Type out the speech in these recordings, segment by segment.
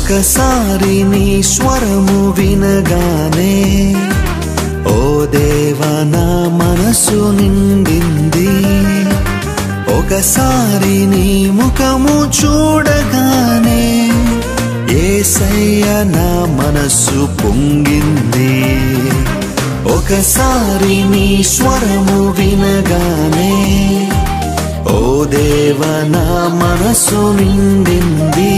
ఒకసారి నీ స్వరము వినగానే ఓ దేవ నా మనసు నిండింది ఒకసారి నీ ముఖము చూడగానే ఏసయ్య నా మనసు పొంగింది ఒకసారి నీ స్వరము వినగానే ఓ దేవ నా మనసు నిండింది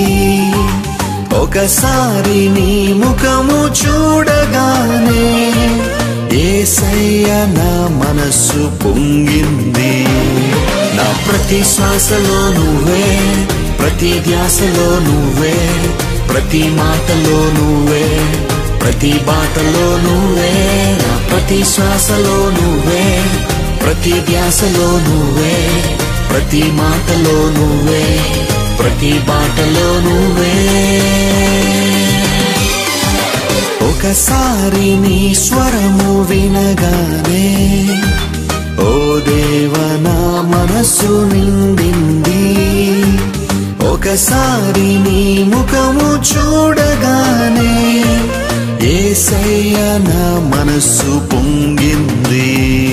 ఒకసారి నీ ముఖము చూడగానే ఏసయ్య నా మనసు పొంగింది నా ప్రతి శ్వాసలో నువ్వే ప్రతి ధ్యాసలో నువ్వే ప్రతి మాటలో నువ్వే ప్రతి బాటలో నువ్వే నా ప్రతి శ్వాసలో నువ్వే ప్రతి ధ్యాసలో నువ్వే ప్రతి మాటలో నువ్వే ప్రతి బాటలో నువ్వే ఒకసారి నీ స్వరము వినగానే ఓ దేవ నా మనసు నిండింది ఒకసారి నీ ముఖము చూడగానే ఏసయ్య నా మనసు పొంగింది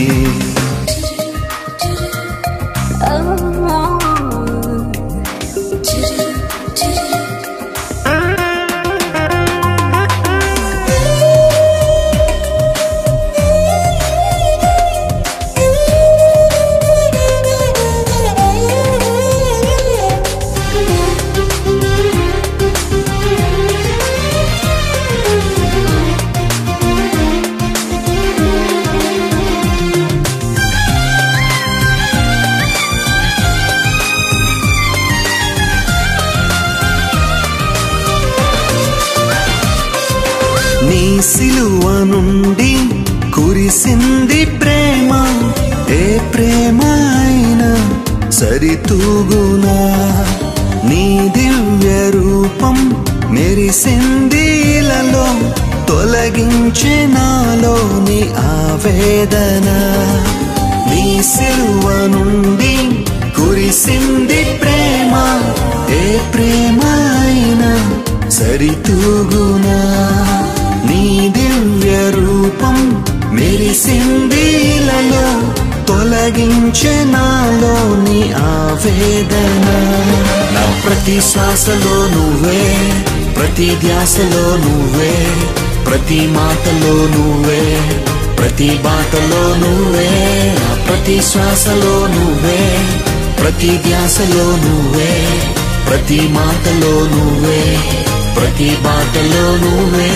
నీ సిలువ నుండి కురిసింది ప్రేమ ఏ ప్రేమ అయినా సరితూగునా నీ దివ్య రూపం మెరిసింది ఇలలో తొలగించే నాలోని ఆవేదన నీ సిలువ నుండి కురిసింది ప్రేమ ఏ ప్రేమ అయినా సరితూగునా నీ దివ్య రూపం మెరిసిందిలలో తొలగించే నాలోని ఆవేదన నా ప్రతి శ్వాసలో నువ్వే ప్రతి ధ్యాసలో నువ్వే ప్రతి మాటలో నువ్వే ప్రతి బాటలో నువ్వే నా ప్రతి శ్వాసలో నువ్వే ప్రతి ధ్యాసలో నువ్వే ప్రతి మాటలో నువ్వే ప్రతి బాటలో నువ్వే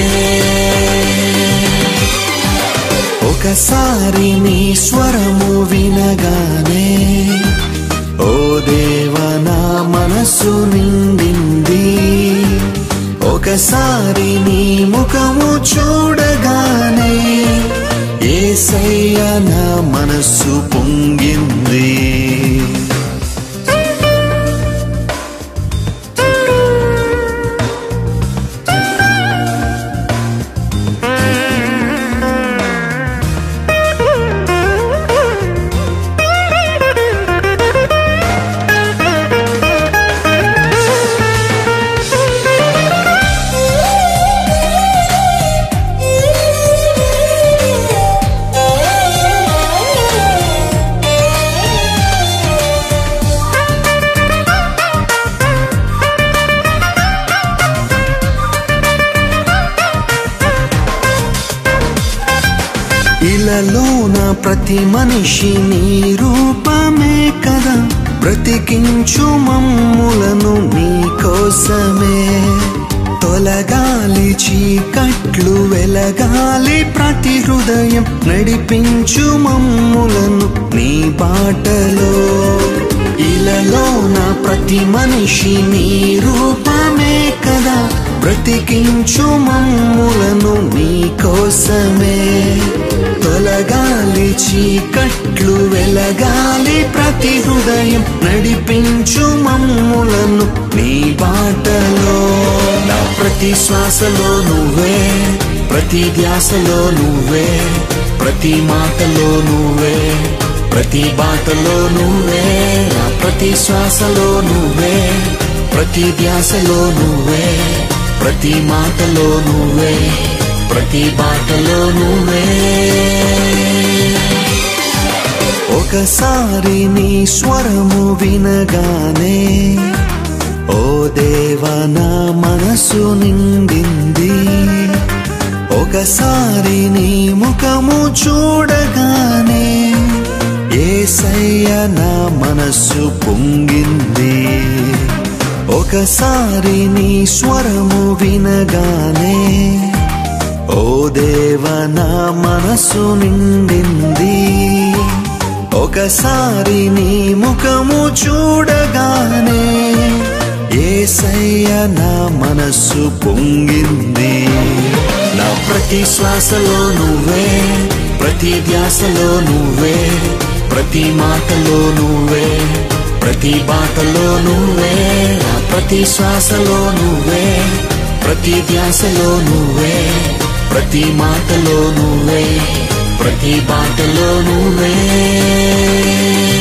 ఒకసారి నీ స్వరము వినగానే ఓ దేవ నా మనసు నిండింది ఒకసారి నీ ముఖము చూడగానే ఏసయ్య నా మనసు పొంగింది ఇలలోన ప్రతి మనిషి నీ రూపమే కదా బ్రతికించు మమ్ములను నీ కోసమే తొలగాలి చీకట్లు వెలగాలి ప్రతి హృదయం నడిపించు మమ్ములను నీ బాటలో ఇలలోన ప్రతి మనిషి నీ రూపమే కదా బ్రతికించు మమ్ములను నీ కోసమే తొలగాలి చీకట్లు వెలగాలి ప్రతి హృదయం నడిపించు మమ్ములను నీ బాటలో నా ప్రతి శ్వాసలో నువ్వే ప్రతి ధ్యాసలో నువ్వే ప్రతి మాటలో నువ్వే ప్రతి బాటలో నువ్వే నా ప్రతి శ్వాసలో నువ్వే ప్రతి ధ్యాసలో నువ్వే ప్రతి మాటలో నువ్వే ప్రతి బాటలో నువ్వే ఒకసారి నీ స్వరము వినగానే ఓ దేవ నా మనసు నిండింది ఒకసారి నీ ముఖము చూడగానే ఏసయ్య నా మనస్సు పొంగింది ఒకసారి నీ స్వరము వినగానే ఓ దేవ నా మనసు నిండింది ఒకసారి నీ ముఖము చూడగానే ఏసయ్య నా మనస్సు పొంగింది నా ప్రతి శ్వాసలో నువ్వే ప్రతి ధ్యాసలో నువ్వే ప్రతి మాటలో నువ్వే ప్రతి బాటలో నువ్వే నా ప్రతి శ్వాసలో నువ్వే ప్రతి ధ్యాసలో నువ్వే ప్రతి మాటలో నువ్వే ప్రతి బాటలో నువ్వే